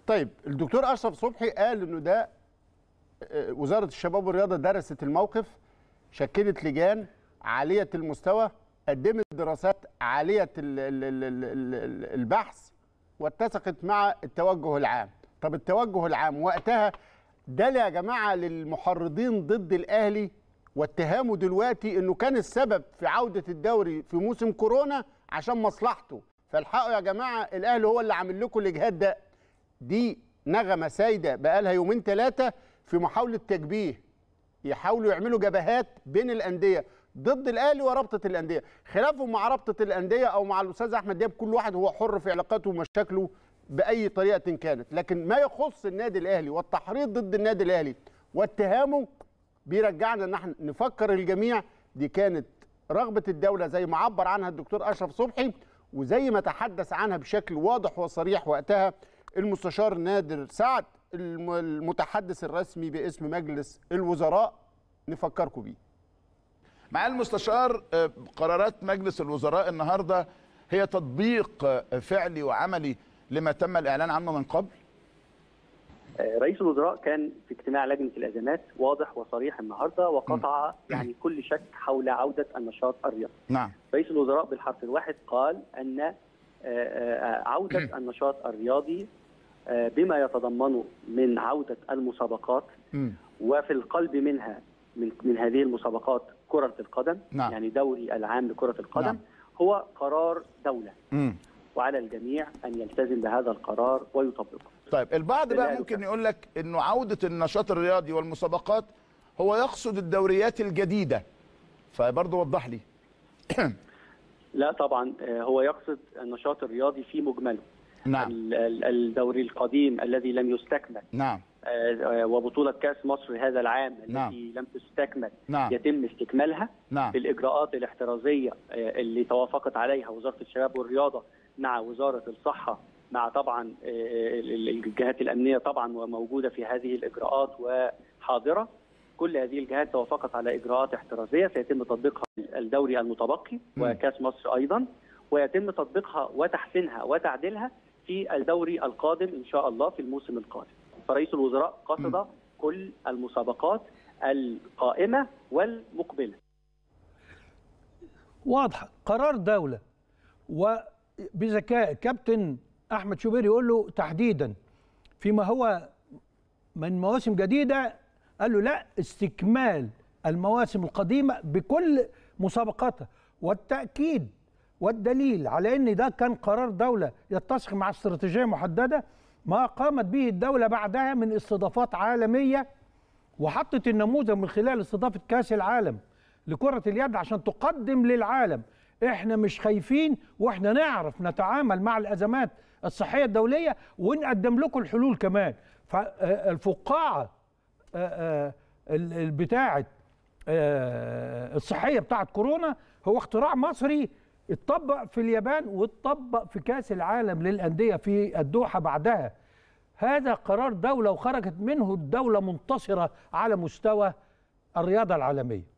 طيب الدكتور اشرف صبحي قال انه ده آه، وزاره الشباب والرياضه درست الموقف شكلت لجان عاليه المستوى قدمت دراسات عاليه ال- ال- ال- ال- ال- البحث واتسقت مع التوجه العام طب التوجه العام وقتها ده يا جماعه للمحرضين ضد الاهلي واتهامه دلوقتي انه كان السبب في عوده الدوري في موسم كورونا عشان مصلحته فالحقوا يا جماعه الاهلي هو اللي عامل لكم الاجهاد ده دي نغمه سايده بقالها يومين ثلاثه في محاوله تجبيه يحاولوا يعملوا جبهات بين الانديه ضد الاهلي ورابطه الانديه خلافهم مع رابطه الانديه او مع الاستاذ احمد دياب كل واحد هو حر في علاقاته ومشاكله باي طريقه كانت لكن ما يخص النادي الاهلي والتحريض ضد النادي الاهلي واتهامه بيرجعنا ان احنا نفكر الجميع دي كانت رغبه الدوله زي ما عبر عنها الدكتور اشرف صبحي وزي ما تحدث عنها بشكل واضح وصريح وقتها المستشار نادر سعد الم- المتحدث الرسمي باسم مجلس الوزراء نفكركم بيه مع المستشار آه، قرارات مجلس الوزراء النهارده هي تطبيق آه، فعلي وعملي لما تم الاعلان عنه من قبل رئيس الوزراء كان في اجتماع لجنه الازمات واضح وصريح النهارده وقطع يعني كل شك حول عوده النشاط الرياضي. نعم رئيس الوزراء بالحرف الواحد قال ان آه، آه، عوده النشاط الرياضي آه، بما يتضمنه من عوده المسابقات مم. وفي القلب منها من من هذه المسابقات كره القدم نعم. يعني دوري العام لكره القدم نعم. هو قرار دوله مم. وعلى الجميع ان يلتزم بهذا القرار ويطبقه. طيب البعض بقى لا ممكن يكفي. يقول لك انه عوده النشاط الرياضي والمسابقات هو يقصد الدوريات الجديده فبرضه وضح لي لا طبعا آه، هو يقصد النشاط الرياضي في مجمله نعم ال- ال- الدوري القديم الذي لم يستكمل نعم آه، آه، وبطولة كأس مصر هذا العام نعم. التي لم تستكمل نعم. يتم استكمالها نعم. بالإجراءات الاحترازية آه، اللي توافقت عليها وزارة الشباب والرياضة مع وزارة الصحة مع طبعا آه، ال- ال- الجهات الأمنية طبعا وموجودة في هذه الإجراءات وحاضرة كل هذه الجهات توافقت على إجراءات احترازية سيتم تطبيقها الدوري المتبقي مم. وكأس مصر أيضا ويتم تطبيقها وتحسينها وتعديلها في الدوري القادم ان شاء الله في الموسم القادم. فرئيس الوزراء قصد كل المسابقات القائمه والمقبله. واضحه قرار دوله وبذكاء كابتن احمد شوبير يقول له تحديدا فيما هو من مواسم جديده قال له لا استكمال المواسم القديمه بكل مسابقاتها والتاكيد والدليل على ان ده كان قرار دوله يتسق مع استراتيجيه محدده ما قامت به الدوله بعدها من استضافات عالميه وحطت النموذج من خلال استضافه كاس العالم لكره اليد عشان تقدم للعالم احنا مش خايفين واحنا نعرف نتعامل مع الازمات الصحيه الدوليه ونقدم لكم الحلول كمان فالفقاعه آه، آه، ال- ال- بتاعه آه، الصحيه بتاعه كورونا هو اختراع مصري اتطبق في اليابان واتطبق في كاس العالم للانديه في الدوحه بعدها هذا قرار دوله وخرجت منه الدوله منتصره على مستوى الرياضه العالميه